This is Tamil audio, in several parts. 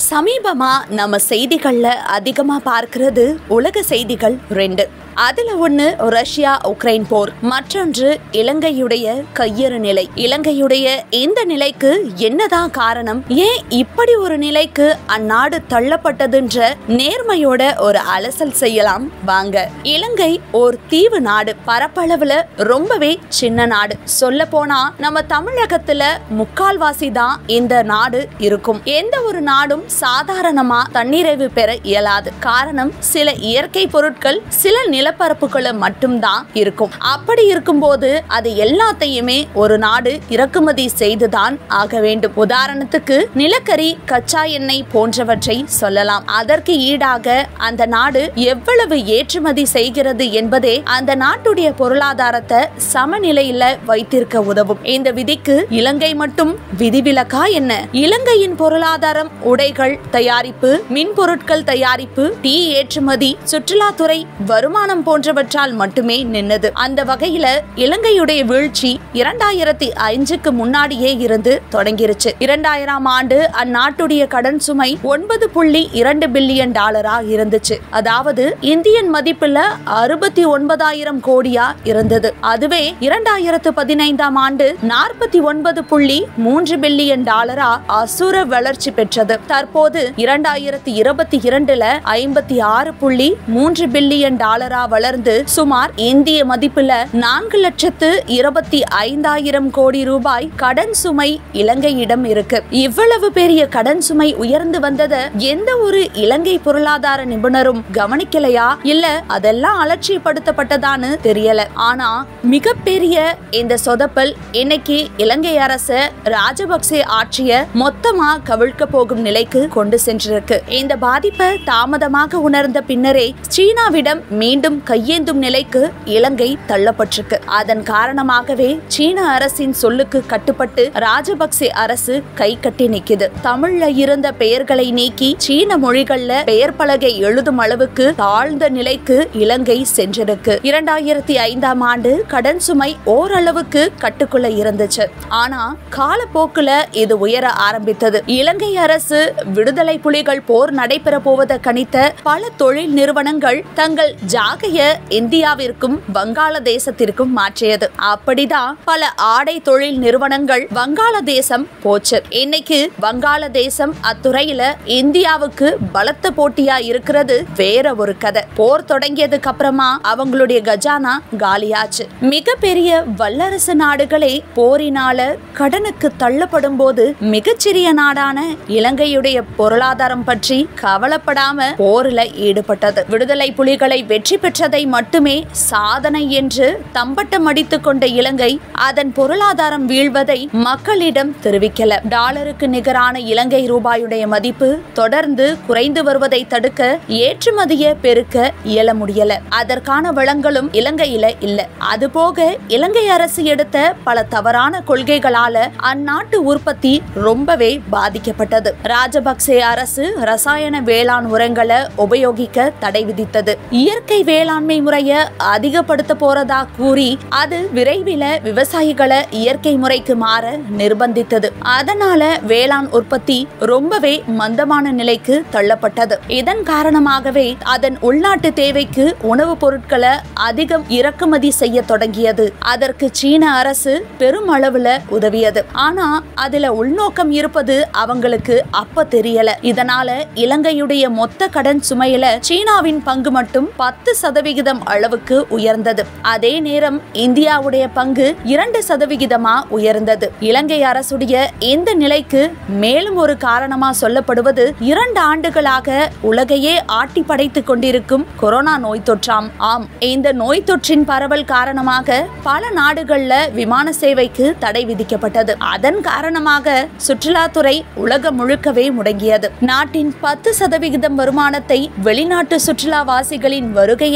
சமீபமா நம்ம செய்திகள்ல அதிகமா பார்க்கிறது உலக செய்திகள் ரெண்டு அதுல ஒண்ணு ரஷ்யா உக்ரைன் போர் மற்றொன்று இலங்கையுடைய கையறு நிலை இலங்கையுடைய இந்த நிலைக்கு என்னதான் காரணம் ஏன் இப்படி ஒரு நிலைக்கு அந்நாடு தள்ளப்பட்டதுன்ற நேர்மையோட ஒரு அலசல் செய்யலாம் வாங்க இலங்கை ஒரு தீவு நாடு பரப்பளவுல ரொம்பவே சின்ன நாடு சொல்ல போனா நம்ம தமிழகத்துல முக்கால்வாசி தான் இந்த நாடு இருக்கும் எந்த ஒரு நாடும் சாதாரணமா தன்னிறைவு பெற இயலாது காரணம் சில இயற்கை பொருட்கள் சில நிலப்பரப்புகளை மட்டும்தான் இருக்கும் அப்படி இருக்கும்போது அது எல்லாத்தையுமே ஒரு நாடு இறக்குமதி செய்துதான் ஆக வேண்டும் உதாரணத்துக்கு நிலக்கரி கச்சா எண்ணெய் போன்றவற்றை சொல்லலாம் அதற்கு ஈடாக அந்த நாடு எவ்வளவு ஏற்றுமதி செய்கிறது என்பதே அந்த நாட்டுடைய பொருளாதாரத்தை சமநிலையில வைத்திருக்க உதவும் இந்த விதிக்கு இலங்கை மட்டும் விதிவிலக்கா என்ன இலங்கையின் பொருளாதாரம் உடைகள் தயாரிப்பு மின் பொருட்கள் தயாரிப்பு டீ ஏற்றுமதி சுற்றுலாத்துறை வருமானம் போன்றவற்றால் மட்டுமே நின்னது அந்த வகையில இலங்கையுடைய வீழ்ச்சி இரண்டாயிரத்தி அஞ்சுக்கு முன்னாடியே இருந்து தொடங்கிருச்சு இரண்டாயிரம் ஆண்டு அந்நாட்டுடைய கடன் சுமை ஒன்பது புள்ளி இரண்டு பில்லியன் டாலரா இருந்துச்சு அதாவது இந்தியன் மதிப்புல அறுபத்தி ஒன்பதாயிரம் கோடியா இருந்தது அதுவே இரண்டாயிரத்து பதினைந்தாம் ஆண்டு நாற்பத்தி ஒன்பது புள்ளி மூன்று பில்லியன் டாலரா அசுர வளர்ச்சி பெற்றது தற்போது இரண்டாயிரத்தி இருபத்தி இரண்டுல ஐம்பத்தி ஆறு புள்ளி மூன்று பில்லியன் டாலரா வளர்ந்து சுமார் இந்திய மதிப்புல நான்கு லட்சத்து இருபத்தி ஐந்தாயிரம் கோடி ரூபாய் கடன் சுமை இலங்கையிடம் இருக்கு இவ்வளவு பெரிய கடன் சுமை உயர்ந்து வந்ததை எந்த ஒரு இலங்கை பொருளாதார நிபுணரும் கவனிக்கலையா இல்ல அதெல்லாம் அலட்சியப்படுத்தப்பட்டதான்னு தெரியல ஆனா மிகப்பெரிய இந்த சொதப்பல் இன்னைக்கு இலங்கை அரச ராஜபக்சே ஆட்சிய மொத்தமா கவிழ்க்க போகும் நிலைக்கு கொண்டு சென்றிருக்கு இந்த பாதிப்பை தாமதமாக உணர்ந்த பின்னரே சீனாவிடம் மீண்டும் கையேந்தும் நிலைக்கு இலங்கை தள்ளப்பட்டிருக்கு அதன் காரணமாகவே சீன அரசின் சொல்லுக்கு கட்டுப்பட்டு ராஜபக்சே அரசு கை கட்டி நிக்குது தமிழ்ல இருந்த பெயர்களை நீக்கி சீன மொழிகள்ல பெயர் பலகை எழுதும் அளவுக்கு தாழ்ந்த நிலைக்கு இலங்கை சென்றிருக்கு இரண்டாயிரத்தி ஐந்தாம் ஆண்டு கடன் சுமை ஓரளவுக்கு கட்டுக்குள்ள இருந்துச்சு ஆனா காலப்போக்குல இது உயர ஆரம்பித்தது இலங்கை அரசு விடுதலை புலிகள் போர் நடைபெற போவதை கணித்த பல தொழில் நிறுவனங்கள் தங்கள் ஜாகைய இந்தியாவிற்கும் வங்காளதேசத்திற்கும் மாற்றியது அப்படிதான் பல ஆடை தொழில் நிறுவனங்கள் வங்காளதேசம் போச்சு இன்னைக்கு வங்காளதேசம் அத்துறையில இந்தியாவுக்கு பலத்த போட்டியா இருக்கிறது வேற ஒரு கதை போர் தொடங்கியதுக்கு அப்புறமா அவங்களுடைய கஜானா காலியாச்சு மிகப்பெரிய வல்லரசு நாடுகளே போரினால கடனுக்கு தள்ளப்படும் போது மிகச்சிறிய நாடான இலங்கையுடைய பொருளாதாரம் பற்றி கவலைப்படாம போரில் ஈடுபட்டது விடுதலை புலிகளை வெற்றி பெற்றதை மட்டுமே சாதனை என்று தம்பட்டம் அடித்துக் கொண்ட இலங்கை அதன் பொருளாதாரம் வீழ்வதை மக்களிடம் தெரிவிக்கல டாலருக்கு நிகரான இலங்கை ரூபாயுடைய மதிப்பு தொடர்ந்து குறைந்து வருவதை தடுக்க ஏற்றுமதியை பெருக்க இயல முடியல அதற்கான வளங்களும் இலங்கையில இல்ல அதுபோக இலங்கை அரசு எடுத்த பல தவறான கொள்கைகளால அந்நாட்டு உற்பத்தி ரொம்பவே பாதிக்கப்பட்டது ராஜபக்சே அரசு ரசாயன வேளாண் உரங்களை உபயோகிக்க தடை விதித்தது இயற்கை வேளாண்மை முறைய அதிகப்படுத்த போறதா கூறி அது விரைவில் விவசாயிகளை இயற்கை முறைக்கு மாற நிர்பந்தித்தது அதனால வேளாண் உற்பத்தி ரொம்பவே மந்தமான நிலைக்கு தள்ளப்பட்டது இதன் காரணமாகவே அதன் உள்நாட்டு தேவைக்கு உணவுப் பொருட்களை அதிகம் இறக்குமதி செய்ய தொடங்கியது அதற்கு சீன அரசு பெரும் அளவுல உதவியது ஆனா அதுல உள்நோக்கம் இருப்பது அவங்களுக்கு அப்ப தெரியல இதனால இலங்கையுடைய மொத்த கடன் சுமையில சீனாவின் பங்கு மட்டும் பத்து சதவிகிதம் அளவுக்கு உயர்ந்தது அதே நேரம் இந்தியாவுடைய பங்கு இரண்டு சதவிகிதமா உயர்ந்தது இலங்கை அரசுடைய இந்த நிலைக்கு மேலும் ஒரு காரணமா சொல்லப்படுவது இரண்டு ஆண்டுகளாக உலகையே ஆட்டி படைத்துக் கொண்டிருக்கும் கொரோனா நோய் தொற்றாம் ஆம் இந்த நோய் தொற்றின் பரவல் காரணமாக பல நாடுகள்ல விமான சேவைக்கு தடை விதிக்கப்பட்டது அதன் காரணமாக சுற்றுலாத்துறை உலகம் முழுக்கவே முடங்கியது நாட்டின் பத்து சதவிகிதம் வருமானத்தை வெளிநாட்டு சுற்றுலாவாசிகளின் வருகையை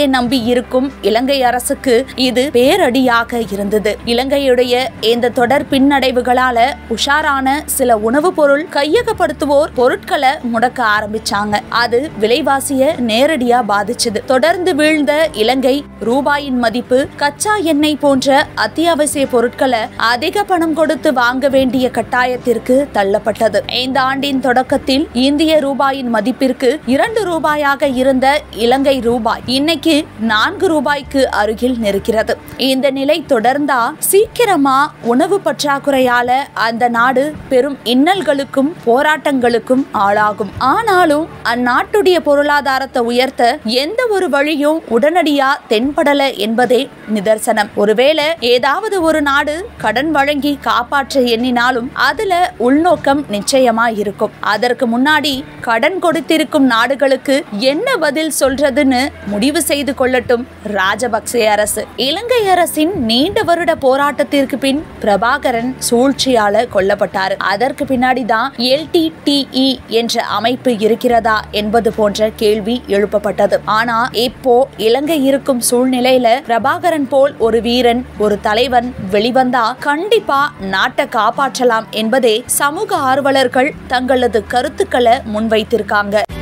இலங்கையையே நம்பி இருக்கும் இலங்கை அரசுக்கு இது பேரடியாக இருந்தது இலங்கையுடைய இந்த தொடர் பின்னடைவுகளால உஷாரான சில உணவுப் பொருள் கையகப்படுத்துவோர் பொருட்களை முடக்க ஆரம்பிச்சாங்க அது விலைவாசிய நேரடியா பாதிச்சது தொடர்ந்து வீழ்ந்த இலங்கை ரூபாயின் மதிப்பு கச்சா எண்ணெய் போன்ற அத்தியாவசிய பொருட்களை அதிக பணம் கொடுத்து வாங்க வேண்டிய கட்டாயத்திற்கு தள்ளப்பட்டது இந்த ஆண்டின் தொடக்கத்தில் இந்திய ரூபாயின் மதிப்பிற்கு இரண்டு ரூபாயாக இருந்த இலங்கை ரூபாய் இன்னைக்கு நான்கு ரூபாய்க்கு அருகில் நிற்கிறது இந்த நிலை தொடர்ந்தா சீக்கிரமா உணவு பற்றாக்குறையால அந்த நாடு பெரும் இன்னல்களுக்கும் போராட்டங்களுக்கும் ஆளாகும் ஆனாலும் அந்நாட்டுடைய பொருளாதாரத்தை உயர்த்த எந்த ஒரு வழியும் உடனடியா தென்படல என்பதே நிதர்சனம் ஒருவேளை ஏதாவது ஒரு நாடு கடன் வழங்கி காப்பாற்ற எண்ணினாலும் அதுல உள்நோக்கம் நிச்சயமா இருக்கும் அதற்கு முன்னாடி கடன் கொடுத்திருக்கும் நாடுகளுக்கு என்ன பதில் சொல்றதுன்னு முடிவு செய்து கொள்ளட்டும் ராஜபக்சே அரசு இலங்கை அரசின் நீண்ட வருட போராட்டத்திற்கு பின் பிரபாகரன் சூழ்ச்சியால கொல்லப்பட்டார் அதற்கு பின்னாடி தான் எல்டிடிஇ என்ற அமைப்பு இருக்கிறதா என்பது போன்ற கேள்வி எழுப்பப்பட்டது ஆனா இப்போ இலங்கை இருக்கும் சூழ்நிலையில பிரபாகரன் போல் ஒரு வீரன் ஒரு தலைவன் வெளிவந்தா கண்டிப்பா நாட்டை காப்பாற்றலாம் என்பதே சமூக ஆர்வலர்கள் தங்களது கருத்துக்களை முன்வைத்திருக்காங்க